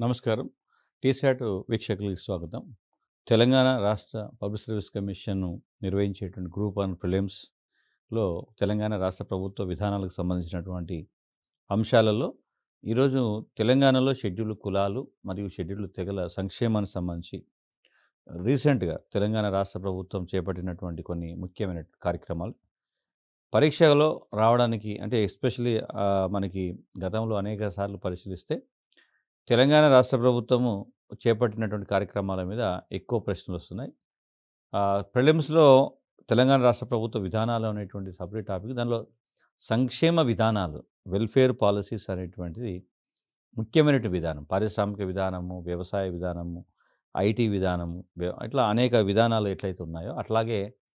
నమస్కారం టీశాట్ వీక్షకులకి స్వాగతం తెలంగాణ రాష్ట్ర పబ్లిక్ సర్వీస్ కమిషన్ నిర్వహించేటువంటి గ్రూప్ వన్ ప్రిలిమ్స్లో తెలంగాణ రాష్ట్ర ప్రభుత్వ విధానాలకు సంబంధించినటువంటి అంశాలలో ఈరోజు తెలంగాణలో షెడ్యూల్ కులాలు మరియు షెడ్యూల్ తెగల సంక్షేమానికి సంబంధించి రీసెంట్గా తెలంగాణ రాష్ట్ర ప్రభుత్వం చేపట్టినటువంటి కొన్ని ముఖ్యమైన కార్యక్రమాలు పరీక్షలో రావడానికి అంటే ఎస్పెషలీ మనకి గతంలో అనేక సార్లు పరిశీలిస్తే తెలంగాణ రాష్ట్ర ప్రభుత్వము చేపట్టినటువంటి కార్యక్రమాల మీద ఎక్కువ ప్రశ్నలు వస్తున్నాయి ప్రిలిమ్స్లో తెలంగాణ రాష్ట్ర ప్రభుత్వ విధానాలు అనేటువంటి సపరేట్ టాపిక్ దానిలో సంక్షేమ విధానాలు వెల్ఫేర్ పాలసీస్ అనేటువంటిది ముఖ్యమైనటువంటి విధానం పారిశ్రామిక విధానము వ్యవసాయ విధానము ఐటీ విధానము వ్య- ఇట్లా అనేక విధానాలు ఎట్లయితే ఉన్నాయో అట్లాగే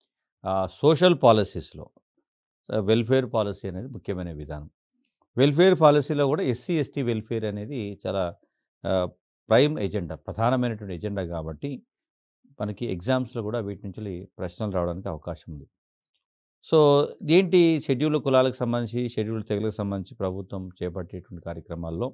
సోషల్ పాలసీస్లో వెల్ఫేర్ పాలసీ అనేది ముఖ్యమైన విధానం వెల్ఫేర్ పాలసీలో కూడా ఎస్సీ ఎస్టీ వెల్ఫేర్ అనేది చాలా ఆ, ప్రైమ్ ఎజెండా ప్రధానమైనటువంటి ఎజెండా కాబట్టి మనకి ఎగ్జామ్స్లో కూడా వీటి నుంచి ప్రశ్నలు రావడానికి అవకాశం ఉంది సో ఏంటి షెడ్యూల్ కులాలకు సంబంధించి షెడ్యూల్ తెగలకు సంబంధించి ప్రభుత్వం చేపట్టేటువంటి కార్యక్రమాల్లో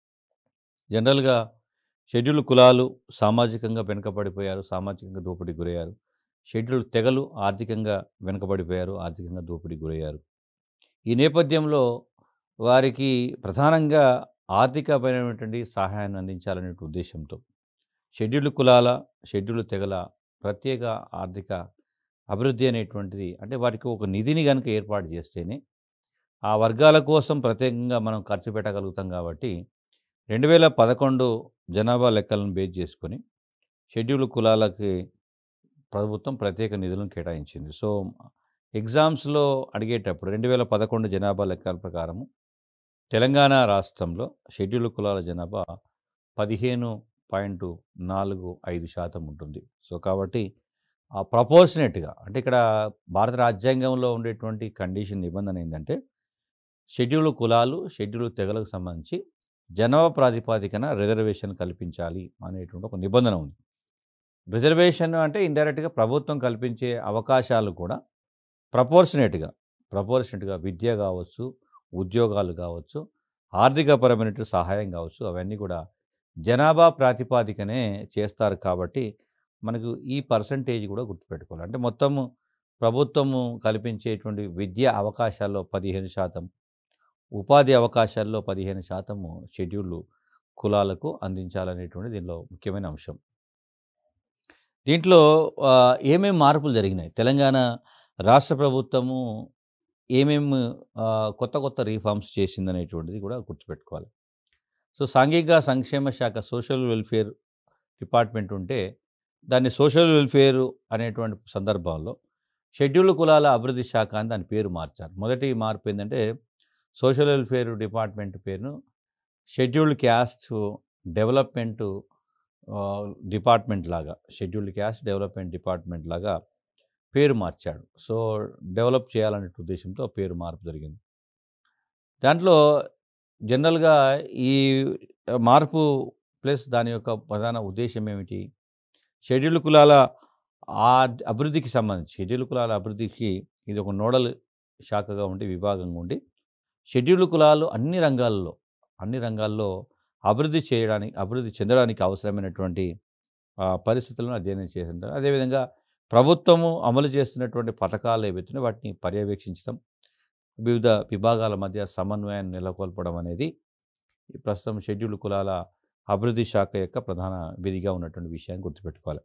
జనరల్గా షెడ్యూల్ కులాలు సామాజికంగా వెనుకబడిపోయారు సామాజికంగా దోపిడీకి గురయ్యారు షెడ్యూల్ తెగలు ఆర్థికంగా వెనుకబడిపోయారు ఆర్థికంగా దోపిడీకి గురయ్యారు ఈ నేపథ్యంలో వారికి ప్రధానంగా ఆర్థికపరమైనటువంటి సహాయాన్ని అందించాలనే ఉద్దేశంతో షెడ్యూల్ కులాల షెడ్యూల్ తెగల ప్రత్యేక ఆర్థిక అభివృద్ధి అనేటువంటిది అంటే వారికి ఒక నిధిని కనుక ఏర్పాటు చేస్తేనే ఆ వర్గాల కోసం ప్రత్యేకంగా మనం ఖర్చు పెట్టగలుగుతాం కాబట్టి రెండు వేల పదకొండు జనాభా లెక్కలను బేస్ చేసుకొని షెడ్యూల్ కులాలకి ప్రభుత్వం ప్రత్యేక నిధులను కేటాయించింది సో ఎగ్జామ్స్లో అడిగేటప్పుడు రెండు వేల పదకొండు జనాభా లెక్కల ప్రకారము తెలంగాణ రాష్ట్రంలో షెడ్యూల్ కులాల జనాభా పదిహేను పాయింట్ నాలుగు ఐదు శాతం ఉంటుంది సో కాబట్టి ఆ ప్రపోర్షనేట్గా అంటే ఇక్కడ భారత రాజ్యాంగంలో ఉండేటువంటి కండిషన్ నిబంధన ఏంటంటే షెడ్యూల్ కులాలు షెడ్యూల్ తెగలకు సంబంధించి జనాభా ప్రాతిపాదికన రిజర్వేషన్ కల్పించాలి అనేటువంటి ఒక నిబంధన ఉంది రిజర్వేషన్ అంటే ఇండైరెక్ట్గా ప్రభుత్వం కల్పించే అవకాశాలు కూడా ప్రపోర్షనేట్గా ప్రపోర్షనేట్గా విద్య కావచ్చు ఉద్యోగాలు కావచ్చు ఆర్థికపరమైన సహాయం కావచ్చు అవన్నీ కూడా జనాభా ప్రాతిపాదికనే చేస్తారు కాబట్టి మనకు ఈ పర్సంటేజ్ కూడా గుర్తుపెట్టుకోవాలి అంటే మొత్తము ప్రభుత్వము కల్పించేటువంటి విద్యా అవకాశాల్లో పదిహేను శాతం ఉపాధి అవకాశాల్లో పదిహేను శాతము షెడ్యూల్ కులాలకు అందించాలనేటువంటి దీనిలో ముఖ్యమైన అంశం దీంట్లో ఆ, ఏమేం మార్పులు జరిగినాయి తెలంగాణ రాష్ట్ర ప్రభుత్వము ఏమేమి ఆ, కొత్త కొత్త రీఫార్మ్స్ చేసిందనేటువంటిది కూడా గుర్తుపెట్టుకోవాలి సో సాంఘిక సంక్షేమ శాఖ సోషల్ వెల్ఫేర్ డిపార్ట్మెంట్ ఉంటే దాన్ని సోషల్ వెల్ఫేర్ అనేటువంటి సందర్భంలో షెడ్యూల్ కులాల అభివృద్ధి శాఖ అని దాని పేరు మార్చారు మొదటి మార్పు ఏంటంటే సోషల్ వెల్ఫేర్ డిపార్ట్మెంట్ పేరును షెడ్యూల్డ్ క్యాస్ట్ డెవలప్మెంట్ డిపార్ట్మెంట్ లాగా షెడ్యూల్డ్ క్యాస్ట్ డెవలప్మెంట్ డిపార్ట్మెంట్ లాగా పేరు మార్చాడు సో డెవలప్ చేయాలనే ఉద్దేశంతో పేరు మార్పు జరిగింది దాంట్లో జనరల్గా ఈ మార్పు ప్లస్ దాని యొక్క ప్రధాన ఉద్దేశం ఏమిటి షెడ్యూల్ కులాల ఆ అభివృద్ధికి సంబంధించి షెడ్యూల్ కులాల అభివృద్ధికి ఇది ఒక నోడల్ శాఖగా ఉండి విభాగంగా ఉండి షెడ్యూల్ కులాలు అన్ని రంగాల్లో అన్ని రంగాల్లో అభివృద్ధి చేయడానికి అభివృద్ధి చెందడానికి అవసరమైనటువంటి ఆ, పరిస్థితులను అధ్యయనం చేసింది అదేవిధంగా ప్రభుత్వము అమలు చేస్తున్నటువంటి పథకాలు ఏవైతే వాటిని పర్యవేక్షించడం వివిధ విభాగాల మధ్య సమన్వయాన్ని నెలకొల్పడం అనేది ఈ ప్రస్తుతం షెడ్యూల్ కులాల అభివృద్ధి శాఖ యొక్క ప్రధాన విధిగా ఉన్నటువంటి విషయాన్ని గుర్తుపెట్టుకోవాలి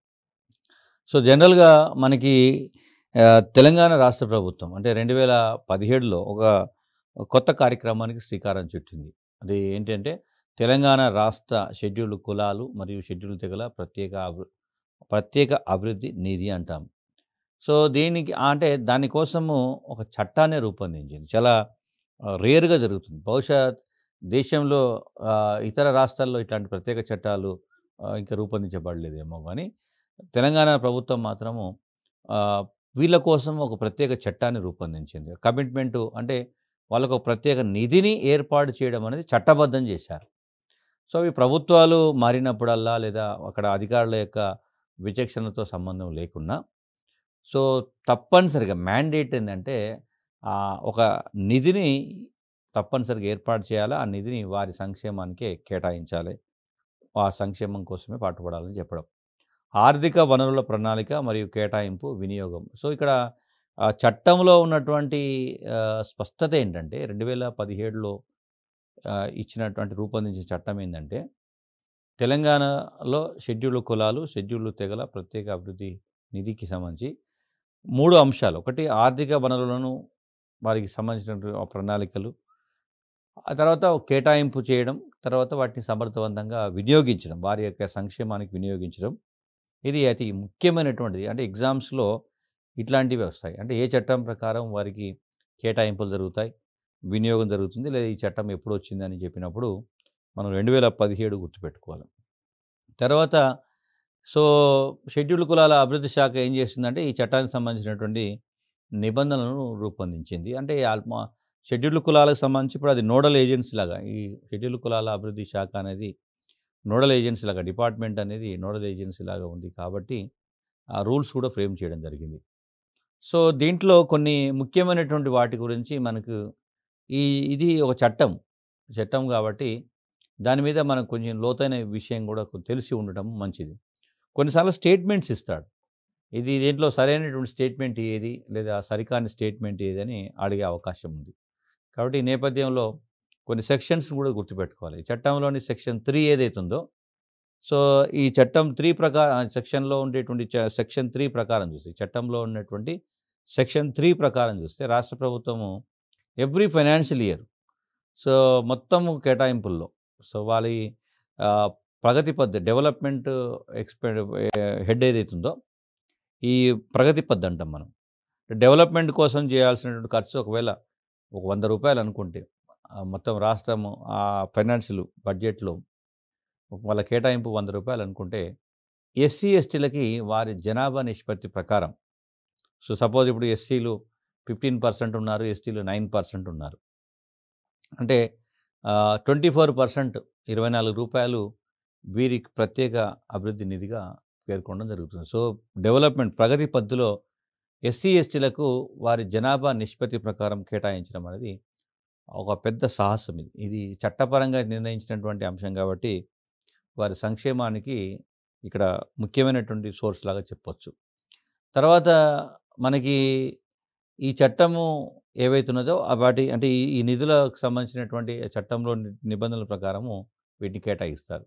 సో జనరల్గా మనకి ఆ, తెలంగాణ రాష్ట్ర ప్రభుత్వం అంటే రెండు వేల పదిహేడులో ఒక కొత్త కార్యక్రమానికి శ్రీకారం చుట్టింది అది ఏంటంటే తెలంగాణ రాష్ట్ర షెడ్యూల్ కులాలు మరియు షెడ్యూల్ తెగల ప్రత్యేక అభి- ప్రత్యేక అభివృద్ధి నిధి అంటాం సో దీనికి అంటే దానికోసము ఒక చట్టాన్ని రూపొందించింది చాలా రేరుగా జరుగుతుంది బహుశా దేశంలో ఆ, ఇతర రాష్ట్రాల్లో ఇట్లాంటి ప్రత్యేక చట్టాలు ఆ, ఇంకా రూపొందించబడలేదేమో కానీ తెలంగాణ ప్రభుత్వం మాత్రము ఆ, వీళ్ళ కోసం ఒక ప్రత్యేక చట్టాన్ని రూపొందించింది కమిట్మెంటు అంటే వాళ్ళకు ఒక ప్రత్యేక నిధిని ఏర్పాటు చేయడం అనేది చట్టబద్ధం చేశారు సో ఈ ప్రభుత్వాలు మారినప్పుడల్లా లేదా అక్కడ అధికారుల యొక్క విచక్షణతో సంబంధం లేకున్నా సో తప్పనిసరిగా మ్యాండేట్ ఏంటంటే ఆ, ఒక నిధిని తప్పనిసరిగా ఏర్పాటు చేయాలి ఆ నిధిని వారి సంక్షేమానికే కేటాయించాలి ఆ సంక్షేమం కోసమే పాటుపడాలని చెప్పడం ఆర్థిక వనరుల ప్రణాళిక మరియు కేటాయింపు వినియోగం సో ఇక్కడ ఆ చట్టంలో ఉన్నటువంటి ఆ, స్పష్టత ఏంటంటే రెండు వేల పదిహేడులో ఇచ్చినటువంటి రూపొందించిన చట్టం ఏంటంటే తెలంగాణలో షెడ్యూల్డ్ కులాలు షెడ్యూల్డ్ తెగల ప్రత్యేక అభివృద్ధి నిధికి సంబంధించి మూడు అంశాలు ఒకటి ఆర్థిక వనరులను వారికి సంబంధించినటువంటి ఆ ప్రణాళికలు ఆ తర్వాత కేటాయింపు చేయడం తర్వాత వాటిని సమర్థవంతంగా వినియోగించడం వారి యొక్క సంక్షేమానికి వినియోగించడం ఇది అతి ముఖ్యమైనటువంటిది అంటే ఎగ్జామ్స్లో ఇట్లాంటివి వస్తాయి అంటే ఏ చట్టం ప్రకారం వారికి కేటాయింపులు జరుగుతాయి వినియోగం జరుగుతుంది లేదా ఈ చట్టం ఎప్పుడు వచ్చిందని చెప్పినప్పుడు మనం రెండు వేల పదిహేడు గుర్తుపెట్టుకోవాలి తర్వాత సో షెడ్యూల్డ్ కులాల అభివృద్ధి శాఖ ఏం చేసిందంటే ఈ చట్టానికి సంబంధించినటువంటి నిబంధనలను రూపొందించింది అంటే ఆల్మా షెడ్యూల్డ్ కులాలకు సంబంధించి ఇప్పుడు అది నోడల్ ఏజెన్సీ లాగా ఈ షెడ్యూల్డ్ కులాల అభివృద్ధి శాఖ అనేది నోడల్ ఏజెన్సీ లాగా డిపార్ట్మెంట్ అనేది నోడల్ ఏజెన్సీ లాగా ఉంది కాబట్టి ఆ రూల్స్ కూడా ఫ్రేమ్ చేయడం జరిగింది సో దీంట్లో కొన్ని ముఖ్యమైనటువంటి వాటి గురించి మనకు ఈ ఇది ఒక చట్టం చట్టం కాబట్టి దాని మీద మనకు కొంచెం లోతైన విషయం కూడా కొ- తెలిసి ఉండటం మంచిది కొన్నిసార్లు స్టేట్మెంట్స్ ఇస్తాడు ఇది దీంట్లో సరైనటువంటి స్టేట్మెంట్ ఏది లేదా సరికాని స్టేట్మెంట్ ఏది అని అడిగే అవకాశం ఉంది కాబట్టి ఈ నేపథ్యంలో కొన్ని సెక్షన్స్ కూడా గుర్తుపెట్టుకోవాలి ఈ చట్టంలోని సెక్షన్ త్రీ ఏదైతుందో సో ఈ చట్టం త్రీ ప్రకారం సెక్షన్లో ఉండేటువంటి చ- సెక్షన్ త్రీ ప్రకారం చూస్తే ఈ చట్టంలో ఉన్నటువంటి సెక్షన్ త్రీ ప్రకారం చూస్తే రాష్ట్ర ప్రభుత్వము ఎవ్రీ ఫైనాన్షియల్ ఇయర్ సో మొత్తము కేటాయింపుల్లో సో వాళ్ళ ఈ, ఆ, ప్రగతి పద్ధతి డెవలప్మెంట్ ఎక్స్పెండ్ హెడ్ ఏదైతుందో ఈ ప్రగతి పద్ధతి అంటాం మనం డెవలప్మెంట్ కోసం చేయాల్సినటువంటి ఖర్చు ఒకవేళ ఒక వంద రూపాయలు అనుకుంటే ఆ మొత్తం రాష్ట్రము ఆ ఫైనాన్షియల్ బడ్జెట్లో వాళ్ళ కేటాయింపు వంద రూపాయలు అనుకుంటే ఎస్సీ ఎస్టీలకి వారి జనాభా నిష్పత్తి ప్రకారం సో సపోజ్ ఇప్పుడు ఎస్సీలు ఫిఫ్టీన్ పర్సెంట్ ఉన్నారు ఎస్టీలు నైన్ పర్సెంట్ ఉన్నారు అంటే ట్వంటీ ఫోర్ పర్సెంట్ ఇరవై నాలుగు రూపాయలు వీరికి ప్రత్యేక అభివృద్ధి నిధిగా పేర్కొనడం జరుగుతుంది సో డెవలప్మెంట్ ప్రగతి పద్ధతిలో ఎస్సీ ఎస్టీలకు వారి జనాభా నిష్పత్తి ప్రకారం కేటాయించడం అనేది ఒక పెద్ద సాహసం ఇది ఇది చట్టపరంగా నిర్ణయించినటువంటి అంశం కాబట్టి వారి సంక్షేమానికి ఇక్కడ ముఖ్యమైనటువంటి సోర్స్ లాగా చెప్పొచ్చు తర్వాత మనకి ఈ చట్టము ఏవైతున్నదో ఆ వాటి అంటే ఈ ఈ నిధులకు సంబంధించినటువంటి చట్టంలో ని- నిబంధనల ప్రకారము వీటిని కేటాయిస్తారు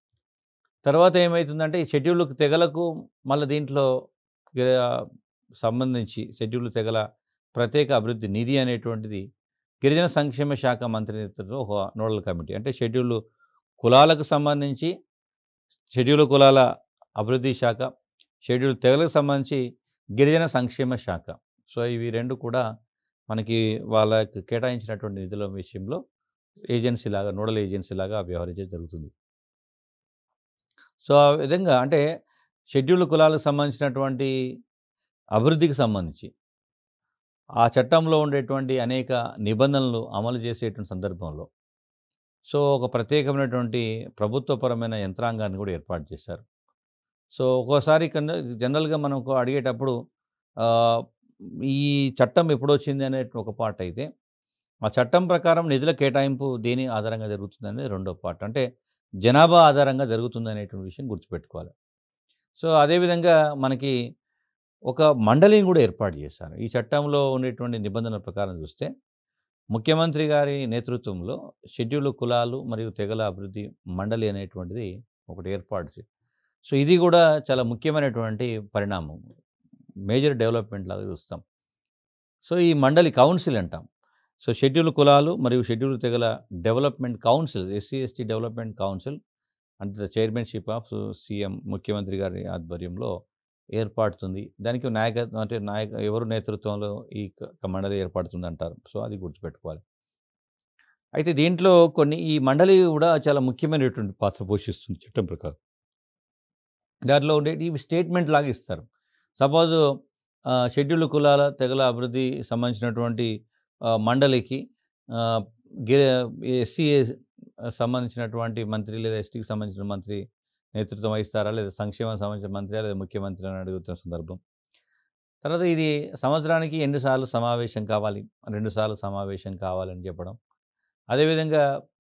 తర్వాత ఏమవుతుందంటే ఈ షెడ్యూల్ తెగలకు మళ్ళీ దీంట్లో గిర- సంబంధించి షెడ్యూల్ తెగల ప్రత్యేక అభివృద్ధి నిధి అనేటువంటిది గిరిజన సంక్షేమ శాఖ మంత్రి నేతృత్వంలో ఒక నోడల్ కమిటీ అంటే షెడ్యూల్ కులాలకు సంబంధించి షెడ్యూల్ కులాల అభివృద్ధి శాఖ షెడ్యూల్ తెగలకు సంబంధించి గిరిజన సంక్షేమ శాఖ సో ఇవి రెండు కూడా మనకి వాళ్ళకి కేటాయించినటువంటి నిధుల విషయంలో ఏజెన్సీ లాగా నోడల్ ఏజెన్సీ లాగా వ్యవహరించడం జరుగుతుంది సో ఆ విధంగా అంటే షెడ్యూల్ కులాలకు సంబంధించినటువంటి అభివృద్ధికి సంబంధించి ఆ చట్టంలో ఉండేటువంటి అనేక నిబంధనలు అమలు చేసేటువంటి సందర్భంలో సో ఒక ప్రత్యేకమైనటువంటి ప్రభుత్వపరమైన యంత్రాంగాన్ని కూడా ఏర్పాటు చేశారు సో ఒక్కోసారి కన్నా జనరల్గా మనకు అడిగేటప్పుడు ఆ, ఈ చట్టం ఎప్పుడు వచ్చింది అనే ఒక పార్ట్ అయితే ఆ చట్టం ప్రకారం నిధుల కేటాయింపు దేని ఆధారంగా జరుగుతుంది అనేది రెండో పార్ట్ అంటే జనాభా ఆధారంగా జరుగుతుంది అనేటువంటి విషయం గుర్తుపెట్టుకోవాలి సో అదేవిధంగా మనకి ఒక మండలిని కూడా ఏర్పాటు చేశారు ఈ చట్టంలో ఉండేటువంటి నిబంధనల ప్రకారం చూస్తే ముఖ్యమంత్రి గారి నేతృత్వంలో షెడ్యూల్ కులాలు మరియు తెగల అభివృద్ధి మండలి అనేటువంటిది ఒకటి ఏర్పాటు చే- సో ఇది కూడా చాలా ముఖ్యమైనటువంటి పరిణామం మేజర్ డెవలప్మెంట్ లాగా చూస్తాం సో ఈ మండలి కౌన్సిల్ అంటాం సో షెడ్యూల్ కులాలు మరియు షెడ్యూల్ తెగల development council SC ST development council అంటే ద చైర్మన్షిప్ ఆఫ్ సీఎం ముఖ్యమంత్రి గారి ఆధ్వర్యంలో ఏర్పడుతుంది దానికి నాయకత్వం అంటే నాయక ఎవరు నేతృత్వంలో ఈ క- మండలి ఏర్పడుతుంది అంటారు సో అది గుర్తుపెట్టుకోవాలి అయితే దీంట్లో కొన్ని ఈ మండలి కూడా చాలా ముఖ్యమైనటువంటి పాత్ర పోషిస్తుంది చట్టం ప్రకారం దాంట్లో ఉండే ఇవి స్టేట్మెంట్ లాగా ఇస్తారు సపోజ్ షెడ్యూల్ కులాల తెగల అభివృద్ధి సంబంధించినటువంటి ఆ, మండలికి ఎస్సీ సంబంధించినటువంటి మంత్రి లేదా ఎస్టీకి సంబంధించిన మంత్రి నేతృత్వం వహిస్తారా లేదా సంక్షేమం సంబంధించిన మంత్రి లేదా ముఖ్యమంత్రి అని అడుగుతున్న సందర్భం తర్వాత ఇది సంవత్సరానికి ఎన్నిసార్లు సమావేశం కావాలి రెండుసార్లు సమావేశం కావాలని చెప్పడం అదేవిధంగా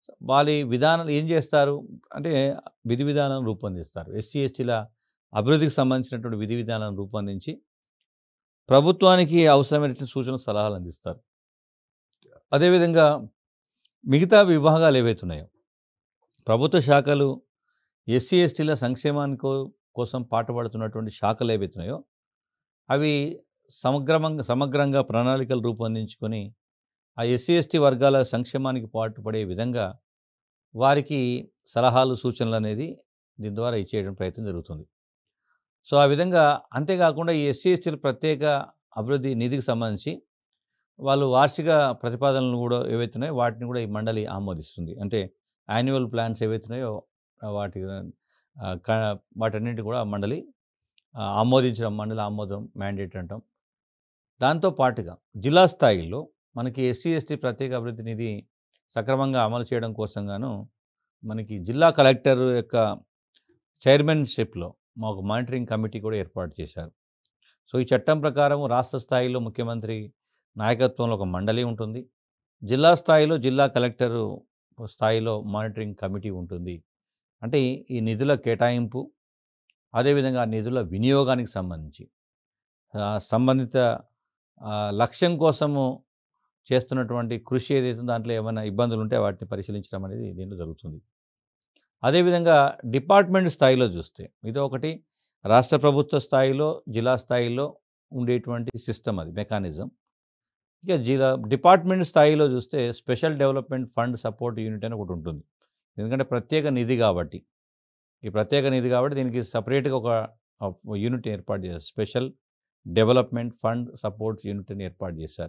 వాళ్ళ విధానాలు ఏం చేస్తారు అంటే విధి విధానాలను రూపొందిస్తారు ఎస్సీ ఎస్టీల అభివృద్ధికి సంబంధించినటువంటి విధి విధానాలను రూపొందించి ప్రభుత్వానికి అవసరమైనటువంటి సూచన సలహాలు అందిస్తారు అదేవిధంగా మిగతా విభాగాలు ఏవైతే ఉన్నాయో ప్రభుత్వ శాఖలు ఎస్సీ ఎస్టీల సంక్షేమానికి కో- కోసం పాటుపడుతున్నటువంటి శాఖలు ఏవైతే ఉన్నాయో అవి సమగ్రమంగా సమగ్రంగా ప్రణాళికలు రూపొందించుకొని ఆ ఎస్సీ ఎస్టీ వర్గాల సంక్షేమానికి పాటుపడే విధంగా వారికి సలహాలు సూచనలు అనేది దీని ద్వారా ఇచ్చేయడం ప్రయత్నం జరుగుతుంది సో ఆ విధంగా అంతేకాకుండా ఈ ఎస్సీ ఎస్టీల ప్రత్యేక అభివృద్ధి నిధికి సంబంధించి వాళ్ళు వార్షిక ప్రతిపాదనలు కూడా ఏవైతే ఉన్నాయో వాటిని కూడా ఈ మండలి ఆమోదిస్తుంది అంటే యాన్యువల్ ప్లాన్స్ ఏవైతే ఉన్నాయో ఆ వాటి ఆ, క- వాటన్నిటి కూడా మండలి ఆ, ఆమోదించడం మండలి ఆమోదం మ్యాండేట్ అంటాం దాంతో పాటుగా జిల్లా స్థాయిలో మనకి ఎస్సీ ఎస్టీ ప్రత్యేక అభివృద్ధి నిధి సక్రమంగా అమలు చేయడం కోసం గాను మనకి జిల్లా కలెక్టర్ యొక్క చైర్మన్షిప్లో మాకు మానిటరింగ్ కమిటీ కూడా ఏర్పాటు చేశారు సో ఈ చట్టం ప్రకారం రాష్ట్ర స్థాయిలో ముఖ్యమంత్రి నాయకత్వంలో ఒక మండలి ఉంటుంది జిల్లా స్థాయిలో జిల్లా కలెక్టర్ స్థాయిలో మానిటరింగ్ కమిటీ ఉంటుంది అంటే ఈ- ఈ నిధుల కేటాయింపు అదేవిధంగా ఆ నిధుల వినియోగానికి సంబంధించి ఆ, సంబంధిత ఆ, లక్ష్యం కోసము చేస్తున్నటువంటి కృషి ఏదైతే ఉందో దాంట్లో ఏమైనా ఇబ్బందులు ఉంటే వాటిని పరిశీలించడం అనేది దీంట్లో జరుగుతుంది అదేవిధంగా డిపార్ట్మెంట్ స్థాయిలో చూస్తే ఇది ఒకటి రాష్ట్ర ప్రభుత్వ స్థాయిలో జిల్లా స్థాయిలో ఉండేటువంటి సిస్టమ్ అది మెకానిజం ఇక జిల్లా డిపార్ట్మెంట్ స్థాయిలో చూస్తే special development fund support unit అని ఒకటి ఉంటుంది ఎందుకంటే ప్రత్యేక నిధి కాబట్టి ఈ ప్రత్యేక నిధి కాబట్టి దీనికి సపరేట్గా ఒక యూనిట్ ఏర్పాటు చేశారు స్పెషల్ డెవలప్మెంట్ ఫండ్ సపోర్ట్ యూనిట్ని ఏర్పాటు చేశారు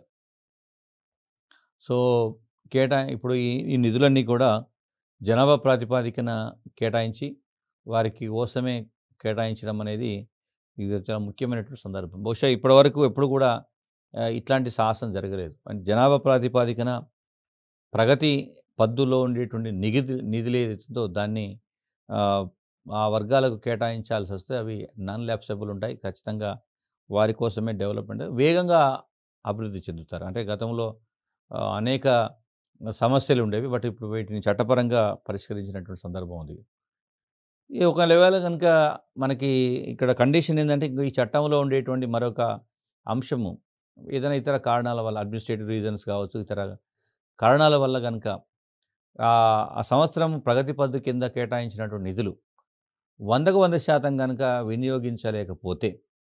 సో కేటా ఇప్పుడు ఈ ఈ నిధులన్నీ కూడా జనాభా ప్రాతిపాదికన కేటాయించి వారికి కోసమే కేటాయించడం అనేది ఇది చాలా ముఖ్యమైనటువంటి సందర్భం బహుశా ఇప్పటివరకు ఎప్పుడు కూడా ఆ, ఇట్లాంటి సాహసం జరగలేదు అంటే జనాభా ప్రాతిపాదికన ప్రగతి పద్దులో ఉండేటువంటి నిధి నిధులు ఏదైతుందో దాన్ని ఆ, ఆ వర్గాలకు కేటాయించాల్సి వస్తే అవి నాన్ ల్యాప్సబుల్ ఉంటాయి ఖచ్చితంగా వారి కోసమే డెవలప్మెంట్ వేగంగా అభివృద్ధి చెందుతారు అంటే గతంలో ఆ, అనేక సమస్యలు ఉండేవి బట్ ఇప్పుడు వీటిని చట్టపరంగా పరిష్కరించినటువంటి సందర్భం ఉంది ఈ ఒక లెవెల్ కనుక మనకి ఇక్కడ కండిషన్ ఏంటంటే ఇంకో ఈ చట్టంలో ఉండేటువంటి మరొక అంశము ఏదైనా ఇతర కారణాల వల్ల అడ్మినిస్ట్రేటివ్ రీజన్స్ కావచ్చు ఇతర కారణాల వల్ల కనుక ఆ ఆ సంవత్సరం ప్రగతి పద్దు కింద కేటాయించినటువంటి నిధులు వందకు వంద శాతం కనుక వినియోగించలేకపోతే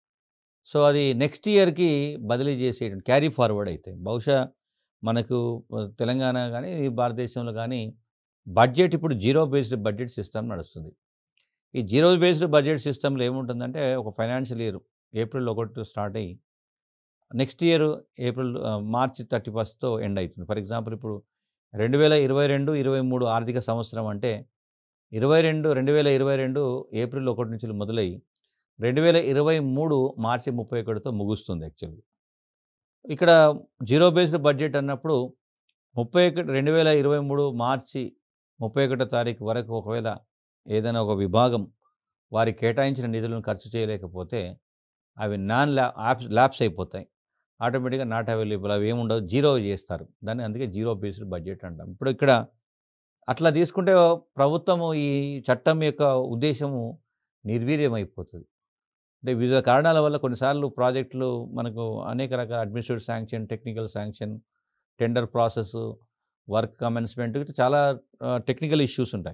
సో అది నెక్స్ట్ ఇయర్కి బదిలీ చేసేటువంటి క్యారీ ఫార్వర్డ్ అయితే బహుశా మనకు తెలంగాణ కానీ భారతదేశంలో కానీ బడ్జెట్ ఇప్పుడు జీరో బేస్డ్ బడ్జెట్ సిస్టమ్ నడుస్తుంది ఈ జీరో బేస్డ్ బడ్జెట్ సిస్టంలో ఏముంటుందంటే ఒక ఫైనాన్షియల్ ఇయర్ ఏప్రిల్ ఒకటి స్టార్ట్ అయ్యి నెక్స్ట్ ఇయర్ ఏప్రిల్ ఆ, మార్చి థర్టీ ఫస్ట్తో ఎండ్ అవుతుంది ఫర్ ఎగ్జాంపుల్ ఇప్పుడు రెండు వేల ఇరవై రెండు ఇరవై మూడు ఆర్థిక సంవత్సరం అంటే ఇరవై రెండు రెండు వేల ఇరవై రెండు ఏప్రిల్ ఒకటి నుంచి మొదలై రెండు వేల ఇరవై మూడు మార్చి ముప్పై ఒకటితో ముగుస్తుంది యాక్చువల్లీ ఇక్కడ జీరో బేస్డ్ బడ్జెట్ అన్నప్పుడు ముప్పై ఒకటి రెండు వేల ఇరవై మూడు మార్చి ముప్పై ఒకటో తారీఖు వరకు ఒకవేళ ఏదైనా ఒక విభాగం వారి కేటాయించిన నిధులను ఖర్చు చేయలేకపోతే అవి నాన్ ల్యా యాప్స్ ల్యాప్స్ అయిపోతాయి ఆటోమేటిక్గా నాట్ అవైలబుల్ అవి ఏముండవు జీరో చేస్తారు దాన్ని అందుకే జీరో బేస్డ్ బడ్జెట్ అంటాం ఇప్పుడు ఇక్కడ అట్లా తీసుకుంటే ప్రభుత్వము ఈ చట్టం యొక్క ఉద్దేశము నిర్వీర్యమైపోతుంది అంటే వివిధ కారణాల వల్ల కొన్నిసార్లు ప్రాజెక్టులు మనకు అనేక రకాల administrative sanction technical sanction tender process work commencement ఇట్లా చాలా టెక్నికల్ ఇష్యూస్ ఉంటాయి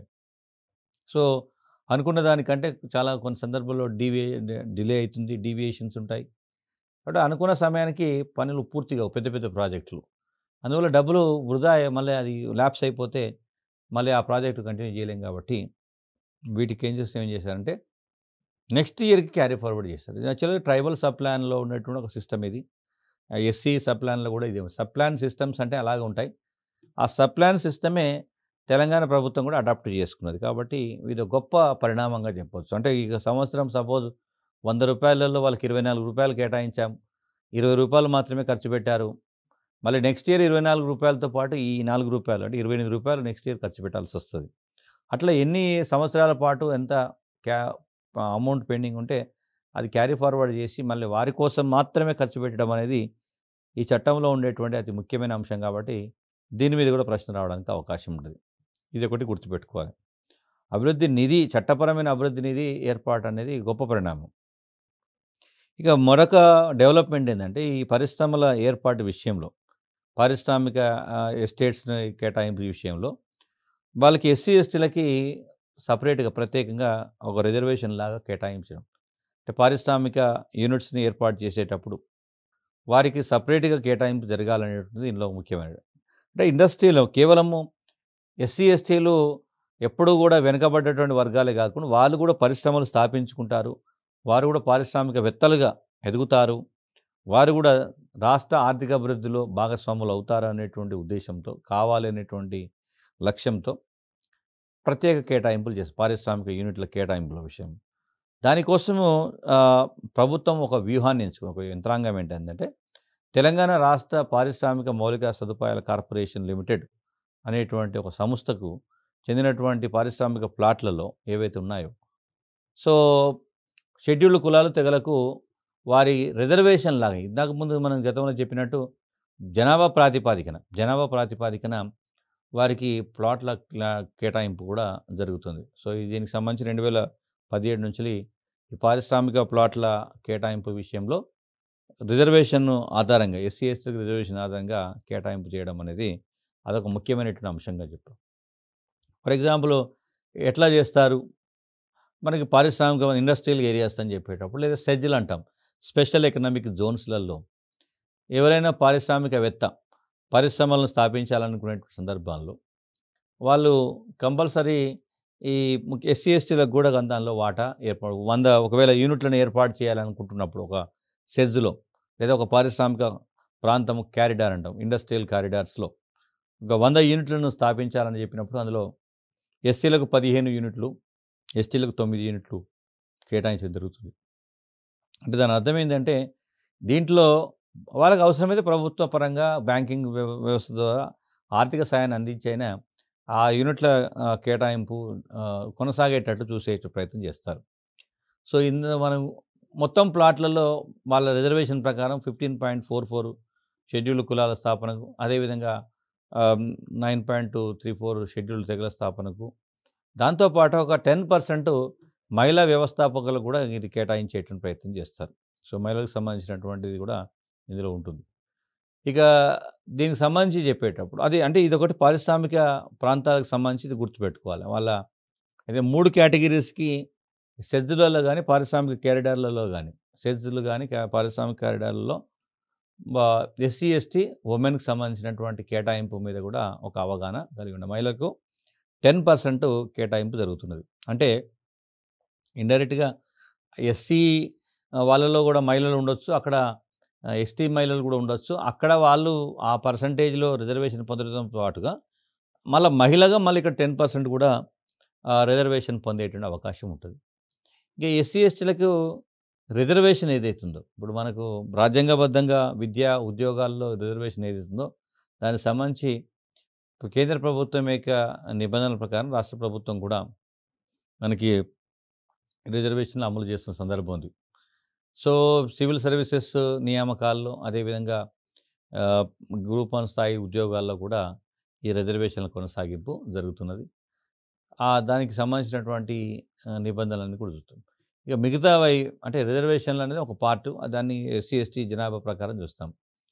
సో అనుకున్న దానికంటే చాలా కొన్ని సందర్భాల్లో డివే డిలే అవుతుంది డీవియేషన్స్ ఉంటాయి కాబట్టి అనుకున్న సమయానికి పనులు పూర్తిగా పెద్ద పెద్ద ప్రాజెక్టులు అందువల్ల డబ్బులు వృధా అయ్యి మళ్ళీ అది ల్యాప్స్ అయిపోతే మళ్ళీ ఆ ప్రాజెక్టు కంటిన్యూ చేయలేం కాబట్టి వీటికి ఏం చేస్తే ఏం చేశారంటే నెక్స్ట్ ఇయర్కి క్యారీ ఫార్వర్డ్ చేస్తారు యాక్చువల్గా ట్రైబల్ సబ్ ప్లాన్లో ఉన్నటువంటి ఒక సిస్టమ్ ఇది ఎస్సీ సబ్ ప్లాన్లో కూడా ఇది సబ్ ప్లాన్ సిస్టమ్స్ అంటే అలాగే ఉంటాయి ఆ సబ్ ప్లాన్ సిస్టమే తెలంగాణ ప్రభుత్వం కూడా అడాప్ట్ చేసుకున్నది కాబట్టి ఇది ఒక గొప్ప పరిణామంగా చెప్పవచ్చు అంటే ఇక సంవత్సరం సపోజ్ వంద రూపాయలలో వాళ్ళకి ఇరవై నాలుగు రూపాయలు కేటాయించాం ఇరవై రూపాయలు మాత్రమే ఖర్చు పెట్టారు మళ్ళీ నెక్స్ట్ ఇయర్ ఇరవై నాలుగు రూపాయలతో పాటు ఈ నాలుగు రూపాయలు అంటే ఇరవై ఎనిమిది రూపాయలు నెక్స్ట్ ఇయర్ ఖర్చు పెట్టాల్సి వస్తుంది అట్లా ఎన్ని సంవత్సరాల పాటు ఎంత క్యా అమౌంట్ పెండింగ్ ఉంటే అది క్యారీ ఫార్వర్డ్ చేసి మళ్ళీ వారి కోసం మాత్రమే ఖర్చు పెట్టడం అనేది ఈ చట్టంలో ఉండేటువంటి అతి ముఖ్యమైన అంశం కాబట్టి దీని మీద కూడా ప్రశ్న రావడానికి అవకాశం ఉంటుంది ఇది ఒకటి గుర్తుపెట్టుకోవాలి అభివృద్ధి నిధి చట్టపరమైన అభివృద్ధి నిధి ఏర్పాటు అనేది గొప్ప పరిణామం ఇక మరొక డెవలప్మెంట్ ఏంటంటే ఈ పరిశ్రమల ఏర్పాటు విషయంలో పారిశ్రామిక ఆ, ఎస్టేట్స్ని కేటాయింపు విషయంలో వాళ్ళకి ఎస్సీ ఎస్టీలకి సపరేట్గా ప్రత్యేకంగా ఒక రిజర్వేషన్ లాగా కేటాయించడం అంటే పారిశ్రామిక యూనిట్స్ని ఏర్పాటు చేసేటప్పుడు వారికి సపరేట్గా కేటాయింపు జరగాలనేటువంటిది దీనిలో ముఖ్యమైనది అంటే ఇండస్ట్రీలో కేవలము ఎస్సీ ఎస్టీలు ఎప్పుడూ కూడా వెనుకబడ్డటువంటి వర్గాలే కాకుండా వాళ్ళు కూడా పరిశ్రమలు స్థాపించుకుంటారు వారు కూడా పారిశ్రామికవేత్తలుగా ఎదుగుతారు వారు కూడా రాష్ట్ర ఆర్థిక అభివృద్ధిలో భాగస్వాములు అవుతారు అనేటువంటి ఉద్దేశంతో కావాలి అనేటువంటి లక్ష్యంతో ప్రత్యేక కేటాయింపులు చేస్తారు పారిశ్రామిక యూనిట్ల కేటాయింపుల విషయం దానికోసము ఆ, ప్రభుత్వం ఒక వ్యూహాన్ని ఎంచుకుని ఒక యంత్రాంగం ఏంటంటే తెలంగాణ రాష్ట్ర పారిశ్రామిక మౌలిక సదుపాయాల కార్పొరేషన్ లిమిటెడ్ అనేటువంటి ఒక సంస్థకు చెందినటువంటి పారిశ్రామిక ప్లాట్లలో ఏవైతే ఉన్నాయో సో షెడ్యూల్డ్ కులాలు తెగలకు వారి రిజర్వేషన్ లాగా ఇందాక ముందు మనం గతంలో చెప్పినట్టు జనాభా ప్రాతిపాదికన జనాభా ప్రాతిపాదికన వారికి ప్లాట్ల క్లా- కేటాయింపు కూడా జరుగుతుంది సో ఇది దీనికి సంబంధించి రెండు వేల పదిహేడు నుంచి ఈ పారిశ్రామిక ప్లాట్ల కేటాయింపు విషయంలో రిజర్వేషన్ ఆధారంగా ఎస్సీ ఎస్టీ రిజర్వేషన్ ఆధారంగా కేటాయింపు చేయడం అనేది అదొక ముఖ్యమైనటువంటి అంశంగా చెప్పాం ఫర్ ఎగ్జాంపుల్ ఎట్లా చేస్తారు మనకి పారిశ్రామిక ఇండస్ట్రియల్ ఏరియాస్ అని చెప్పేటప్పుడు లేదా సెజ్లు అంటాం స్పెషల్ ఎకనామిక్ జోన్స్లలో ఎవరైనా పారిశ్రామికవేత్త పరిశ్రమలను స్థాపించాలనుకునే సందర్భాల్లో వాళ్ళు కంపల్సరీ ఈ ఎస్సీ ఎస్టీలకు కూడా దానిలో వాటా ఏర్పాటు వంద ఒకవేళ యూనిట్లను ఏర్పాటు చేయాలనుకుంటున్నప్పుడు ఒక సెజ్లో లేదా ఒక పారిశ్రామిక ప్రాంతం క్యారిడార్ అంటాం ఇండస్ట్రియల్ కారిడార్స్లో ఒక వంద యూనిట్లను స్థాపించాలని చెప్పినప్పుడు అందులో ఎస్సీలకు పదిహేను యూనిట్లు ఎస్టీలకు తొమ్మిది యూనిట్లు కేటాయించడం జరుగుతుంది అంటే దాని అర్థం ఏంటంటే దీంట్లో వాళ్ళకి అవసరమైతే ప్రభుత్వ పరంగా బ్యాంకింగ్ వ్యవ- వ్యవస్థ ద్వారా ఆర్థిక సాయాన్ని అందించైనా ఆ యూనిట్ల ఆ, కేటాయింపు ఆ, కొనసాగేటట్టు చూసే ప్రయత్నం చేస్తారు సో ఇందులో మనం మొత్తం ప్లాట్లలో వాళ్ళ రిజర్వేషన్ ప్రకారం fifteen point four four schedule కులాల స్థాపనకు అదేవిధంగా nine point two three four schedule తెగల స్థాపనకు దాంతోపాటు ఒక టెన్ పర్సెంట్ మహిళా వ్యవస్థాపకులు కూడా ఇది కేటాయించేటువంటి ప్రయత్నం చేస్తారు సో మహిళలకు సంబంధించినటువంటిది కూడా ఇందులో ఉంటుంది ఇక దీనికి సంబంధించి చెప్పేటప్పుడు అది అంటే ఇది ఒకటి పారిశ్రామిక ప్రాంతాలకు సంబంధించి ఇది గుర్తుపెట్టుకోవాలి వాళ్ళ అయితే మూడు కేటగిరీస్కి సెజ్లలో కానీ పారిశ్రామిక క్యారిడార్లలో కానీ సెజ్లు కానీ కా- పారిశ్రామిక క్యారిడార్లలో ఎస్సీ ఎస్టీ ఉమెన్కి సంబంధించినటువంటి కేటాయింపు మీద కూడా ఒక అవగాహన కలిగి ఉన్న మహిళలకు టెన్ పర్సెంట్ కేటాయింపు జరుగుతున్నది అంటే ఇండైరెక్ట్గా ఎస్సీ వాళ్ళలో కూడా మహిళలు ఉండొచ్చు అక్కడ ఎస్టీ మహిళలు కూడా ఉండొచ్చు అక్కడ వాళ్ళు ఆ పర్సంటేజ్లో రిజర్వేషన్ పొందడంతో పాటుగా మళ్ళీ మహిళగా మళ్ళీ ఇక్కడ టెన్ పర్సెంట్ కూడా ఆ, రిజర్వేషన్ పొందేటువంటి అవకాశం ఉంటుంది ఇంకా ఎస్సీ ఎస్టీలకు రిజర్వేషన్ ఏదైతుందో ఇప్పుడు మనకు రాజ్యాంగబద్ధంగా విద్యా ఉద్యోగాల్లో రిజర్వేషన్ ఏదైతుందో దానికి సంబంధించి ఇప్పుడు కేంద్ర ప్రభుత్వం యొక్క నిబంధనల ప్రకారం రాష్ట్ర ప్రభుత్వం కూడా మనకి రిజర్వేషన్లు అమలు చేస్తున్న సందర్భం ఉంది సో సివిల్ సర్వీసెస్ నియామకాల్లో అదేవిధంగా ఆ, గ్రూప్ వన్ స్థాయి ఉద్యోగాల్లో కూడా ఈ రిజర్వేషన్ల కొనసాగింపు జరుగుతున్నది ఆ దానికి సంబంధించినటువంటి ఆ, నిబంధనలన్నీ కూడా చూస్తాం ఇక మిగతావి అంటే రిజర్వేషన్లు అనేది ఒక పార్ట్ దాన్ని ఎస్సీ ఎస్టీ జనాభా ప్రకారం చూస్తాం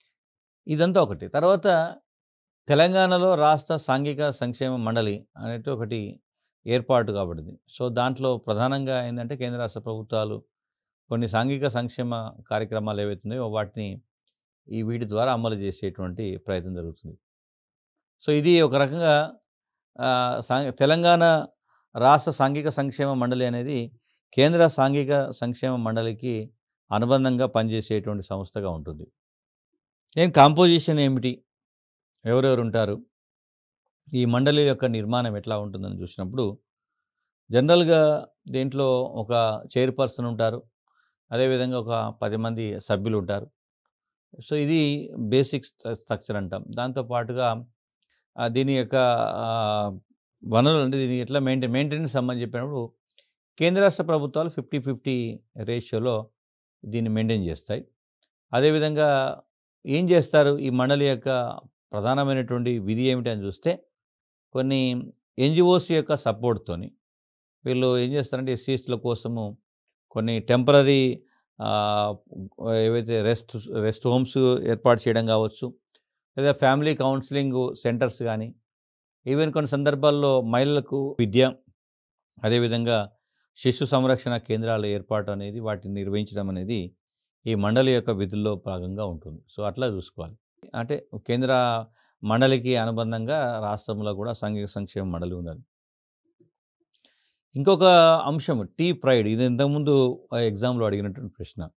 ఇదంతా ఒకటి తర్వాత తెలంగాణలో రాష్ట్ర సాంఘిక సంక్షేమ మండలి అనేది ఒకటి ఏర్పాటు కాబడింది సో దాంట్లో ప్రధానంగా ఏంటంటే కేంద్ర రాష్ట్ర ప్రభుత్వాలు కొన్ని సాంఘిక సంక్షేమ కార్యక్రమాలు ఏవైతే ఉన్నాయో వాటిని ఈ వీటి ద్వారా అమలు చేసేటువంటి ప్రయత్నం జరుగుతుంది సో ఇది ఒక రకంగా ఆ, సాంఘి తెలంగాణ రాష్ట్ర సాంఘిక సంక్షేమ మండలి అనేది కేంద్ర సాంఘిక సంక్షేమ మండలికి అనుబంధంగా పనిచేసేటువంటి సంస్థగా ఉంటుంది నేను కాంపోజిషన్ ఏమిటి ఎవరెవరు ఉంటారు ఈ మండలి యొక్క నిర్మాణం ఎట్లా ఉంటుందని చూసినప్పుడు జనరల్గా దీంట్లో ఒక చైర్పర్సన్ ఉంటారు అదేవిధంగా ఒక పది మంది సభ్యులు ఉంటారు సో ఇది బేసిక్ స్ట్రక్చర్ అంటాం దాంతోపాటుగా ఆ, దీని యొక్క ఆ, వనరులు అంటే దీన్ని ఎట్లా మెయింటైన్ మెయింటెనెన్స్ సంబంధించి చెప్పినప్పుడు కేంద్ర రాష్ట్ర ప్రభుత్వాలు ఫిఫ్టీ ఫిఫ్టీ రేషియోలో దీన్ని మెయింటైన్ చేస్తాయి అదేవిధంగా ఏం చేస్తారు ఈ మండలి యొక్క ప్రధానమైనటువంటి విధి ఏమిటి అని చూస్తే కొన్ని ఎన్జిఓస్ యొక్క సపోర్ట్తోని వీళ్ళు ఏం చేస్తారంటే ఎస్సీఎస్టీల కోసము కొన్ని టెంపరీ ఏవైతే రెస్ట్ రెస్ట్ హోమ్స్ ఏర్పాటు చేయడం కావచ్చు లేదా ఫ్యామిలీ కౌన్సిలింగ్ సెంటర్స్ కానీ ఈవెన్ కొన్ని సందర్భాల్లో మహిళలకు విద్య అదేవిధంగా శిశు సంరక్షణ కేంద్రాల ఏర్పాటు అనేది వాటిని నిర్వహించడం అనేది ఈ మండలి యొక్క విధుల్లో భాగంగా ఉంటుంది సో అట్లా చూసుకోవాలి అంటే కేంద్ర మండలికి అనుబంధంగా రాష్ట్రంలో కూడా సాంఘిక సంక్షేమ మండలి ఉండాలి ఇంకొక అంశం టీ ప్రైడ్ ఇది ఇంతకుముందు ఎగ్జామ్లో అడిగినటువంటి ప్రశ్న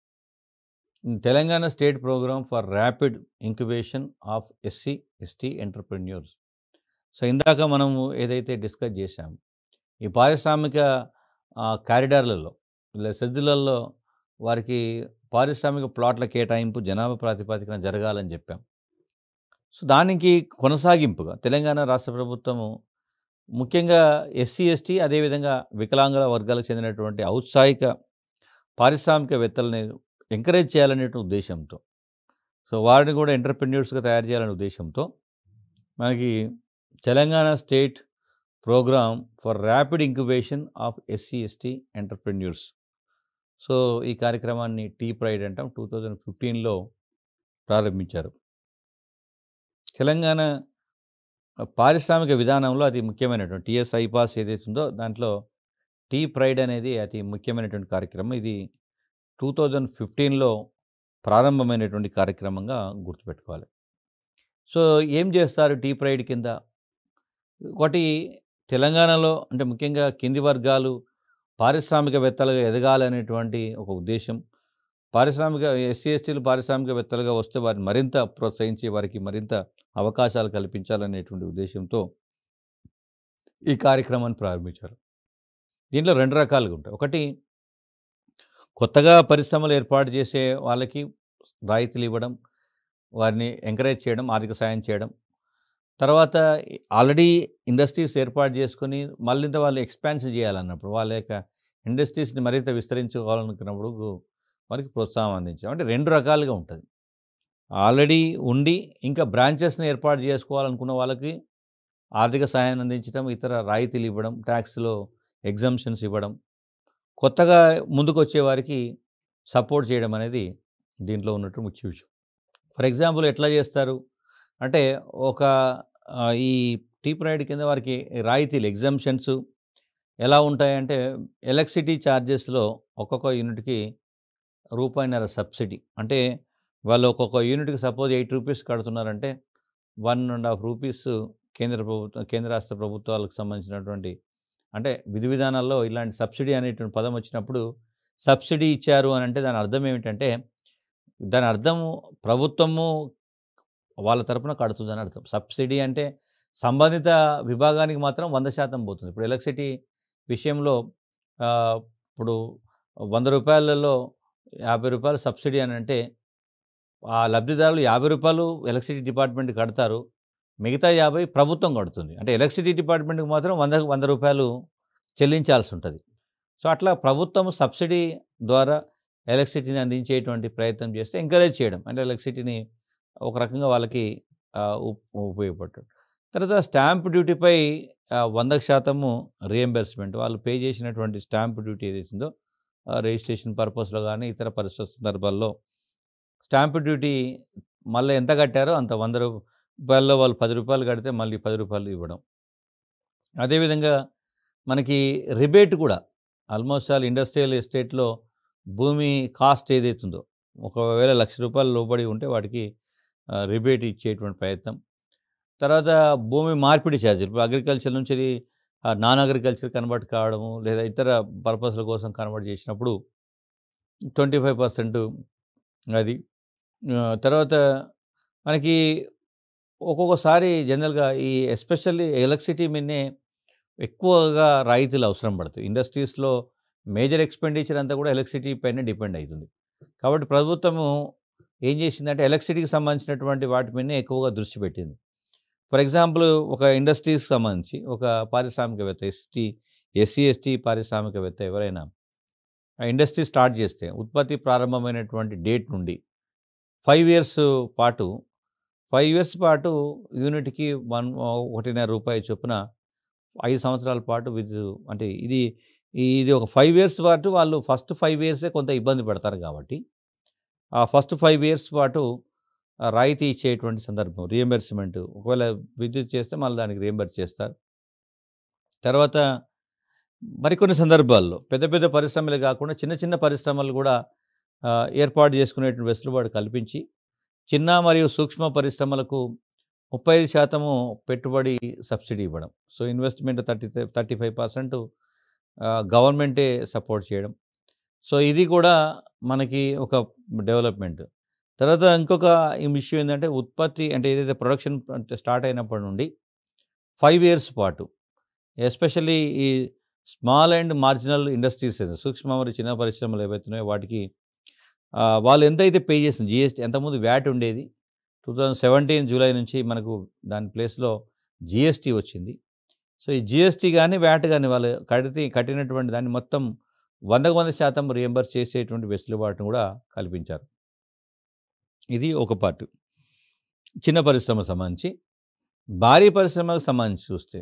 Telangana state programme for rapid incubation of SC ST entrepreneurs so ఇందాక మనము ఏదైతే డిస్కస్ చేశాము ఈ పారిశ్రామిక కారిడార్లలో లేదా సెజ్జులలో వారికి పారిశ్రామిక ప్లాట్ల కేటాయింపు జనాభా ప్రాతిపదికన జరగాలని చెప్పాం సో దానికి కొనసాగింపుగా తెలంగాణ రాష్ట్ర ప్రభుత్వము ముఖ్యంగా ఎస్సీ ఎస్టీ అదేవిధంగా వికలాంగుల వర్గాలకు చెందినటువంటి ఔత్సాహిక పారిశ్రామికవేత్తలని ఎంకరేజ్ చేయాలనే ఉద్దేశంతో సో వారిని కూడా ఎంటర్ప్రెన్యూర్స్గా తయారు చేయాలనే ఉద్దేశంతో మనకి Telangana state programme for rapid incubation of SC ST entrepreneurs so ఈ కార్యక్రమాన్ని టీ ప్రైడ్ అంటాం టూ థౌజండ్ ఫిఫ్టీన్లో ప్రారంభించారు తెలంగాణ పారిశ్రామిక విధానంలో అది ముఖ్యమైనటువంటి టిఎస్ ఐపాస్ ఏదైతే ఉందో దాంట్లో టీ ప్రైడ్ అనేది అతి ముఖ్యమైనటువంటి కార్యక్రమం ఇది టూ థౌజండ్ ఫిఫ్టీన్లో ప్రారంభమైనటువంటి కార్యక్రమంగా గుర్తుపెట్టుకోవాలి సో ఏం చేస్తారు టీ ప్రైడ్ కింద ఒకటి తెలంగాణలో అంటే ముఖ్యంగా కింది వర్గాలు పారిశ్రామికవేత్తలుగా ఎదగాలనేటువంటి ఒక ఉద్దేశం పారిశ్రామిక ఎస్సీ ఎస్టీలు పారిశ్రామికవేత్తలుగా వస్తే వారిని మరింత ప్రోత్సహించి వారికి మరింత అవకాశాలు కల్పించాలనేటువంటి ఉద్దేశంతో ఈ కార్యక్రమాన్ని ప్రారంభించారు దీంట్లో రెండు రకాలుగా ఉంటాయి ఒకటి కొత్తగా పరిశ్రమలు ఏర్పాటు చేసే వాళ్ళకి రాయితీలు ఇవ్వడం వారిని ఎంకరేజ్ చేయడం ఆర్థిక సాయం చేయడం తర్వాత ఆల్రెడీ ఇండస్ట్రీస్ ఏర్పాటు చేసుకొని మళ్ళీ వాళ్ళు ఎక్స్పాన్షన్ చేయాలన్నప్పుడు వాళ్ళ యొక్క ఇండస్ట్రీస్ని మరింత విస్తరించుకోవాలనుకున్నప్పుడు వారికి ప్రోత్సాహం అందించడం అంటే రెండు రకాలుగా ఉంటుంది ఆల్రెడీ ఉండి ఇంకా బ్రాంచెస్ని ఏర్పాటు చేసుకోవాలనుకున్న వాళ్ళకి ఆర్థిక సహాయాన్ని అందించడం ఇతర రాయితీలు ఇవ్వడం ట్యాక్స్లో ఎగ్జంప్షన్స్ ఇవ్వడం కొత్తగా ముందుకు వచ్చే వారికి సపోర్ట్ చేయడం అనేది దీంట్లో ఉన్నట్టు ముఖ్య విషయం ఫర్ ఎగ్జాంపుల్ ఎట్లా చేస్తారు అంటే ఒక ఆ, ఈ టీ ప్రైడ్ కింద వారికి రాయితీలు ఎగ్జంప్షన్స్ ఎలా ఉంటాయంటే ఎలక్ట్రిసిటీ ఛార్జెస్లో ఒక్కొక్క యూనిట్కి రూపాయిన్నర సబ్సిడీ అంటే వాళ్ళు ఒక్కొక్క యూనిట్కి సపోజ్ ఎయిట్ రూపీస్ కడుతున్నారంటే వన్ అండ్ హాఫ్ రూపీస్ కేంద్ర ప్రభుత్వం కేంద్ర రాష్ట్ర ప్రభుత్వాలకు సంబంధించినటువంటి అంటే విధి విధానాల్లో ఇలాంటి సబ్సిడీ అనేటువంటి పదం వచ్చినప్పుడు సబ్సిడీ ఇచ్చారు అని అంటే దాని అర్థం ఏమిటంటే దాని అర్థము ప్రభుత్వము వాళ్ళ తరపున కడుతుందని అర్థం సబ్సిడీ అంటే సంబంధిత విభాగానికి మాత్రం వంద శాతం పోతుంది ఇప్పుడు ఎలక్ట్రిసిటీ విషయంలో ఆ, ఇప్పుడు వంద రూపాయలలో యాభై రూపాయలు సబ్సిడీ అని అంటే ఆ లబ్ధిదారులు యాభై రూపాయలు ఎలక్ట్రిసిటీ డిపార్ట్మెంట్ కడతారు మిగతా యాభై ప్రభుత్వం కడుతుంది అంటే ఎలక్ట్రిసిటీ డిపార్ట్మెంట్కి మాత్రం వంద వంద రూపాయలు చెల్లించాల్సి ఉంటుంది సో అట్లా ప్రభుత్వం సబ్సిడీ ద్వారా ఎలక్ట్రిసిటీని అందించేటువంటి ప్రయత్నం చేస్తే ఎంకరేజ్ చేయడం అంటే ఎలక్ట్రిసిటీని ఒక రకంగా వాళ్ళకి ఆ, ఉప్- ఉపయోగపడటం తర్వాత స్టాంప్ డ్యూటీపై ఆ, వంద శాతము రియంబర్స్మెంట్ వాళ్ళు పే చేసినటువంటి స్టాంప్ డ్యూటీ ఏదైతుందో రిజిస్ట్రేషన్ పర్పస్లో కానీ ఇతర పరిస్థితి సందర్భాల్లో స్టాంప్ డ్యూటీ మళ్ళీ ఎంత కట్టారో అంత వంద రూపాయల్లో వాళ్ళు పది రూపాయలు కడితే మళ్ళీ పది రూపాయలు ఇవ్వడం అదేవిధంగా మనకి రిబేట్ కూడా ఆల్మోస్ట్ ఆల్ ఇండస్ట్రియల్ ఎస్టేట్లో భూమి కాస్ట్ ఏదైతుందో ఒకవేళ లక్ష రూపాయలు లోబడి ఉంటే వాటికి రిబేట్ ఇచ్చేటువంటి ప్రయత్నం తర్వాత భూమి మార్పిడి ఛార్జీలు ఇప్పుడు అగ్రికల్చర్ నుంచి అది నాన్ అగ్రికల్చర్ కన్వర్ట్ కావడము లేదా ఇతర పర్పస్ల కోసం కన్వర్ట్ చేసినప్పుడు ట్వంటీ ఫైవ్ పర్సెంట్ అది ఆ, తర్వాత మనకి ఒక్కొక్కసారి జనరల్గా ఈ ఎస్పెషల్లీ ఎలక్ట్రిసిటీ మీదనే ఎక్కువగా రాయితీలు అవసరం పడుతుంది ఇండస్ట్రీస్లో మేజర్ ఎక్స్పెండిచర్ అంతా కూడా ఎలక్ట్రిసిటీ పైన డిపెండ్ అవుతుంది కాబట్టి ప్రభుత్వము ఏం చేసిందంటే ఎలక్ట్రిసిటీకి సంబంధించినటువంటి వాటి మీదనే ఎక్కువగా దృష్టి పెట్టింది ఫర్ ఎగ్జాంపుల్ ఒక ఇండస్ట్రీకి సంబంధించి ఒక పారిశ్రామికవేత్త ఎస్టీ ఎస్సీ ఎస్టీ పారిశ్రామికవేత్త ఎవరైనా ఆ ఇండస్ట్రీ స్టార్ట్ చేస్తే ఉత్పత్తి ప్రారంభమైనటువంటి డేట్ నుండి ఫైవ్ ఇయర్స్ పాటు ఫైవ్ ఇయర్స్ పాటు యూనిట్కి వన్ ఒకటిన్నర రూపాయి చొప్పున ఐదు సంవత్సరాల పాటు విత్ అంటే ఇది ఇది ఒక ఫైవ్ ఇయర్స్ పాటు వాళ్ళు ఫస్ట్ ఫైవ్ ఇయర్సే కొంత ఇబ్బంది పడతారు కాబట్టి ఆ ఫస్ట్ ఫైవ్ ఇయర్స్ పాటు ఆ రాయితీ ఇచ్చేటువంటి సందర్భం రియంబర్స్మెంట్ ఒకవేళ విద్యుత్ చేస్తే మళ్ళీ దానికి రియంబర్స్ చేస్తారు తర్వాత మరికొన్ని సందర్భాల్లో పెద్ద పెద్ద పరిశ్రమలు కాకుండా చిన్న చిన్న పరిశ్రమలు కూడా ఆ, ఏర్పాటు చేసుకునేటువంటి వెసులుబాటు కల్పించి చిన్న మరియు సూక్ష్మ పరిశ్రమలకు ముప్పై ఐదు శాతము పెట్టుబడి సబ్సిడీ ఇవ్వడం so investment thirty thirty five percent గవర్నమెంటే సపోర్ట్ చేయడం సో ఇది కూడా మనకి ఒక డెవలప్మెంట్ తర్వాత ఇంకొక ఇష్యూ ఏంటంటే ఉత్పత్తి అంటే ఏదైతే ప్రొడక్షన్ అంటే స్టార్ట్ అయినప్పటి నుండి ఫైవ్ ఇయర్స్ పాటు ఎస్పెషల్లీ ఈ స్మాల్ అండ్ మార్జినల్ ఇండస్ట్రీస్ సూక్ష్మ మరియు చిన్న పరిశ్రమలు ఏవైతున్నాయో వాటికి ఆ, వాళ్ళు ఎంతైతే పే చేసింది జిఎస్టీ ఎంతకుముందు వ్యాట్ ఉండేది టూ థౌజండ్ సెవెంటీన్ జూలై నుంచి మనకు దాని ప్లేస్లో జిఎస్టీ వచ్చింది సో ఈ జిఎస్టీ కానీ వ్యాట్ కానీ వాళ్ళు కడితే కట్టినటువంటి దాన్ని మొత్తం వందకు వంద శాతం రియంబర్స్ చేసేటువంటి వెసులుబాటును కూడా కల్పించారు ఇది ఒక పార్ట్ చిన్న పరిశ్రమ సంబంధించి భారీ పరిశ్రమలకు సంబంధించి చూస్తే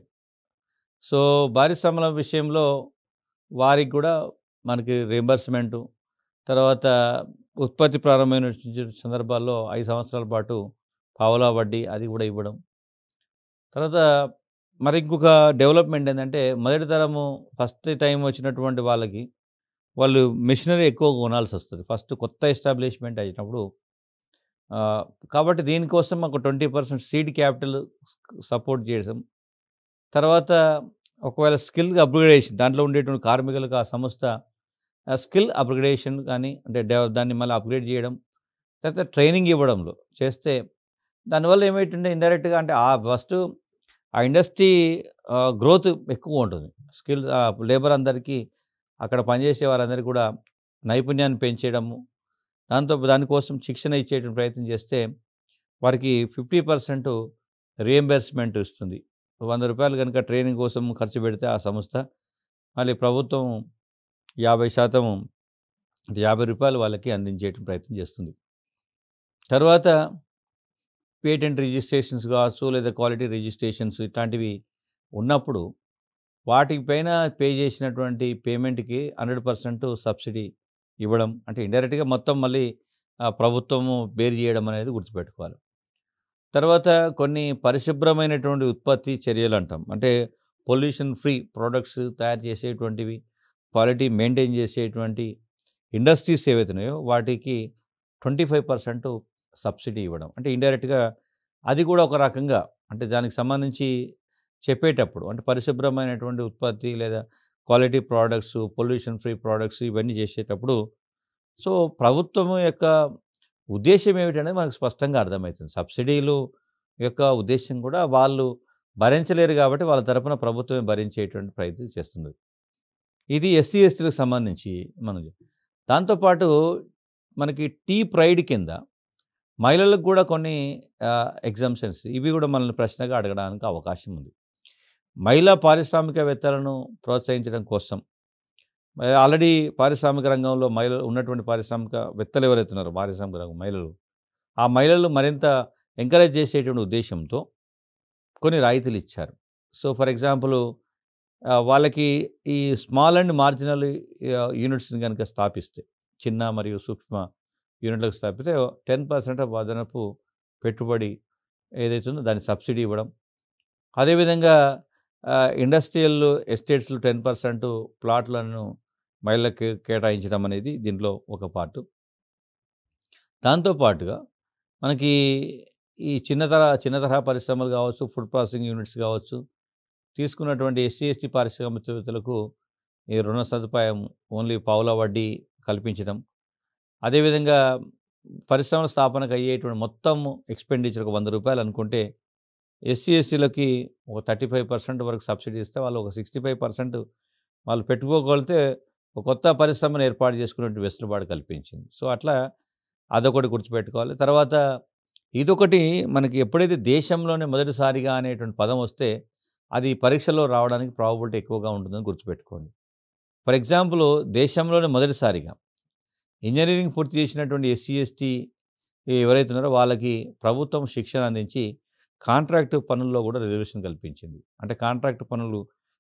సో పరిశ్రమల విషయంలో వారికి కూడా మనకి రియంబర్స్మెంటు తర్వాత ఉత్పత్తి ప్రారంభమైన సందర్భాల్లో ఐదు సంవత్సరాల పాటు పావలా వడ్డీ అది కూడా ఇవ్వడం తర్వాత మరి ఇంకొక డెవలప్మెంట్ ఏంటంటే మొదటి తరము ఫస్ట్ టైం వచ్చినటువంటి వాళ్ళకి వాళ్ళు మిషనరీ ఎక్కువ కొనాల్సి వస్తుంది ఫస్ట్ కొత్త ఎస్టాబ్లిష్మెంట్ అయినప్పుడు ఆ, కాబట్టి దీనికోసం ఒక twenty percent seed capital support చేయడం తర్వాత ఒకవేళ స్కిల్ అప్గ్రేడేషన్ దాంట్లో ఉండేటువంటి కార్మికులకు ఆ సంస్థ స్కిల్ అప్గ్రేడేషన్ కానీ అంటే డెవ- దాన్ని మళ్ళీ అప్గ్రేడ్ చేయడం తర్వాత ట్రైనింగ్ ఇవ్వడంలో చేస్తే దానివల్ల ఏమైతుండే ఇండైరెక్ట్గా అంటే ఆ ఫస్ట్ ఆ ఇండస్ట్రీ గ్రోత్ ఎక్కువ ఉంటుంది స్కిల్ లేబర్ అందరికీ అక్కడ పనిచేసే వారందరికీ కూడా నైపుణ్యాన్ని పెంచేయడము దాంతో దానికోసం శిక్షణ ఇచ్చేటువంటి ప్రయత్నం చేస్తే వారికి ఫిఫ్టీ పర్సెంట్ రియంబర్స్మెంట్ ఇస్తుంది వంద రూపాయలు కనుక ట్రైనింగ్ కోసం ఖర్చు పెడితే ఆ సంస్థ మళ్ళీ ప్రభుత్వం యాభై శాతం అంటే యాభై రూపాయలు వాళ్ళకి అందించేట ప్రయత్నం చేస్తుంది తర్వాత పేటెంట్ రిజిస్ట్రేషన్స్ కావచ్చు లేదా క్వాలిటీ రిజిస్ట్రేషన్స్ ఇట్లాంటివి ఉన్నప్పుడు వాటిపైన పే చేసినటువంటి పేమెంట్కి హండ్రెడ్ పర్సెంట్ సబ్సిడీ ఇవ్వడం అంటే ఇండైరెక్ట్గా మొత్తం మళ్ళీ ఆ, ప్రభుత్వము బేర్ చేయడం అనేది గుర్తుపెట్టుకోవాలి తర్వాత కొన్ని పరిశుభ్రమైనటువంటి ఉత్పత్తి చర్యలు అంటాం అంటే పొల్యూషన్ ఫ్రీ ప్రోడక్ట్స్ తయారు చేసేటువంటివి క్వాలిటీ మెయింటైన్ చేసేటువంటి ఇండస్ట్రీస్ ఏవైతున్నాయో వాటికి ట్వంటీ ఫైవ్ పర్సెంట్ సబ్సిడీ ఇవ్వడం అంటే ఇండైరెక్ట్గా అది కూడా ఒక రకంగా అంటే దానికి సంబంధించి చెప్పేటప్పుడు అంటే పరిశుభ్రమైనటువంటి ఉత్పత్తి లేదా quality products pollution free products ఇవన్నీ చేసేటప్పుడు సో ప్రభుత్వం యొక్క ఉద్దేశం ఏమిటనేది మనకు స్పష్టంగా అర్థమవుతుంది సబ్సిడీలు యొక్క ఉద్దేశం కూడా వాళ్ళు భరించలేరు కాబట్టి వాళ్ళ తరపున ప్రభుత్వమే భరించేటువంటి ప్రయత్నం చేస్తుంది ఇది ఎస్సీ ఎస్టీలకు సంబంధించి మనం దాంతోపాటు మనకి టీ ప్రైడ్ కింద మహిళలకు కూడా కొన్ని ఎగ్జామ్షన్స్ ఇవి కూడా మనల్ని ప్రశ్నగా అడగడానికి అవకాశం ఉంది మహిళా పారిశ్రామికవేత్తలను ప్రోత్సహించడం కోసం ఆల్రెడీ పారిశ్రామిక రంగంలో మహిళలు ఉన్నటువంటి పారిశ్రామికవేత్తలు ఎవరైతే ఉన్నారో పారిశ్రామిక రంగం మహిళలు ఆ మహిళలు మరింత ఎంకరేజ్ చేసేటువంటి ఉద్దేశంతో కొన్ని రాయితీలు ఇచ్చారు సో ఫర్ ఎగ్జాంపుల్ వాళ్ళకి ఈ స్మాల్ అండ్ మార్జినల్ యూనిట్స్ని కనుక స్థాపిస్తే చిన్న మరియు సూక్ష్మ యూనిట్లకు స్థాపితే టెన్ పర్సెంట్ ఆఫ్ అదనపు పెట్టుబడి ఏదైతే ఉందో దాని సబ్సిడీ ఇవ్వడం అదేవిధంగా ఇండస్ట్రియల్ ఎస్టేట్స్లో టెన్ పర్సెంట్ ప్లాట్లను మహిళలకు కేటాయించడం అనేది దీంట్లో ఒక పార్ట్ దాంతోపాటుగా మనకి ఈ చిన్న తరహా చిన్న తరహా పరిశ్రమలు కావచ్చు ఫుడ్ ప్రాసెసింగ్ యూనిట్స్ కావచ్చు తీసుకున్నటువంటి ఎస్సీ ఎస్టీ పారిశ్రామికవేత్తలకు ఈ రుణ సదుపాయం ఓన్లీ పావుల వడ్డీ కల్పించడం అదేవిధంగా పరిశ్రమల స్థాపనకు అయ్యేటువంటి మొత్తం ఎక్స్పెండిచర్ ఒక వంద రూపాయలు అనుకుంటే ఎస్సీ ఎస్సీలకి ఒక థర్టీ ఫైవ్ పర్సెంట్ వరకు సబ్సిడీ ఇస్తే వాళ్ళు ఒక సిక్స్టీ ఫైవ్ పర్సెంట్ వాళ్ళు పెట్టుకోగలిగితే ఒక కొత్త పరిశ్రమను ఏర్పాటు చేసుకునే వెసులుబాటు కల్పించింది సో అట్లా అదొకటి గుర్తుపెట్టుకోవాలి తర్వాత ఇదొకటి మనకి ఎప్పుడైతే దేశంలోనే మొదటిసారిగా అనేటువంటి పదం వస్తే అది పరీక్షలో రావడానికి ప్రాబిలిటీ ఎక్కువగా ఉంటుందని గుర్తుపెట్టుకోండి ఫర్ ఎగ్జాంపుల్ దేశంలోనే మొదటిసారిగా ఇంజనీరింగ్ పూర్తి చేసినటువంటి ఎస్సీ ఎస్టీ ఎవరైతే ఉన్నారో వాళ్ళకి ప్రభుత్వం శిక్షణ అందించి కాంట్రాక్ట్ పనుల్లో కూడా రిజర్వేషన్ కల్పించింది అంటే కాంట్రాక్ట్ పనులు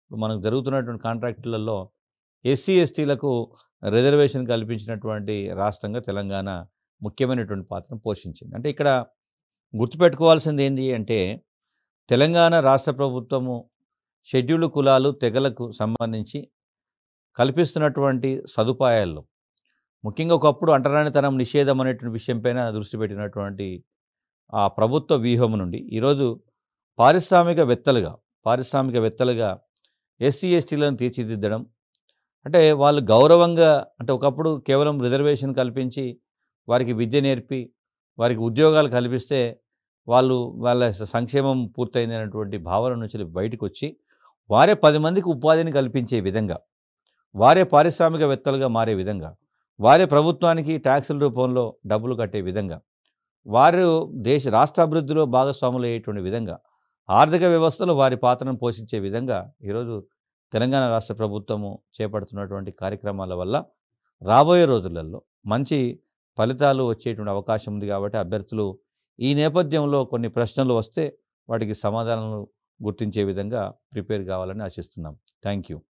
మనకు జరుగుతున్నటువంటి కాంట్రాక్టులలో ఎస్సీ ఎస్టీలకు రిజర్వేషన్ కల్పించినటువంటి రాష్ట్రంగా తెలంగాణ ముఖ్యమైనటువంటి పాత్రను పోషించింది అంటే ఇక్కడ గుర్తుపెట్టుకోవాల్సింది ఏంటి అంటే తెలంగాణ రాష్ట్ర ప్రభుత్వము షెడ్యూల్డ్ కులాలు తెగలకు సంబంధించి కల్పిస్తున్నటువంటి సదుపాయాల్లో ముఖ్యంగా ఒకప్పుడు అంటరానితనం నిషేధం అనేటువంటి విషయంపైన దృష్టి పెట్టినటువంటి ఆ ప్రభుత్వ వ్యూహం నుండి ఈరోజు పారిశ్రామికవేత్తలుగా పారిశ్రామికవేత్తలుగా ఎస్సీ ఎస్టీలను తీర్చిదిద్దడం అంటే వాళ్ళు గౌరవంగా అంటే ఒకప్పుడు కేవలం రిజర్వేషన్ కల్పించి వారికి విద్య నేర్పి వారికి ఉద్యోగాలు కల్పిస్తే వాళ్ళు వాళ్ళ సంక్షేమం పూర్తయింది అనేటువంటి భావన నుంచి బయటకు వచ్చి వారే పది మందికి ఉపాధిని కల్పించే విధంగా వారే పారిశ్రామికవేత్తలుగా మారే విధంగా వారే ప్రభుత్వానికి ట్యాక్సుల రూపంలో డబ్బులు కట్టే విధంగా వారు దేశ రాష్ట్ర అభివృద్ధిలో భాగస్వాములు అయ్యేటువంటి విధంగా ఆర్థిక వ్యవస్థలో వారి పాత్రను పోషించే విధంగా ఈరోజు తెలంగాణ రాష్ట్ర ప్రభుత్వము చేపడుతున్నటువంటి కార్యక్రమాల వల్ల రాబోయే రోజులలో మంచి ఫలితాలు వచ్చేటువంటి అవకాశం ఉంది కాబట్టి అభ్యర్థులు ఈ నేపథ్యంలో కొన్ని ప్రశ్నలు వస్తే వాటికి సమాధానాలు గుర్తించే విధంగా ప్రిపేర్ కావాలని ఆశిస్తున్నాం థ్యాంక్ యూ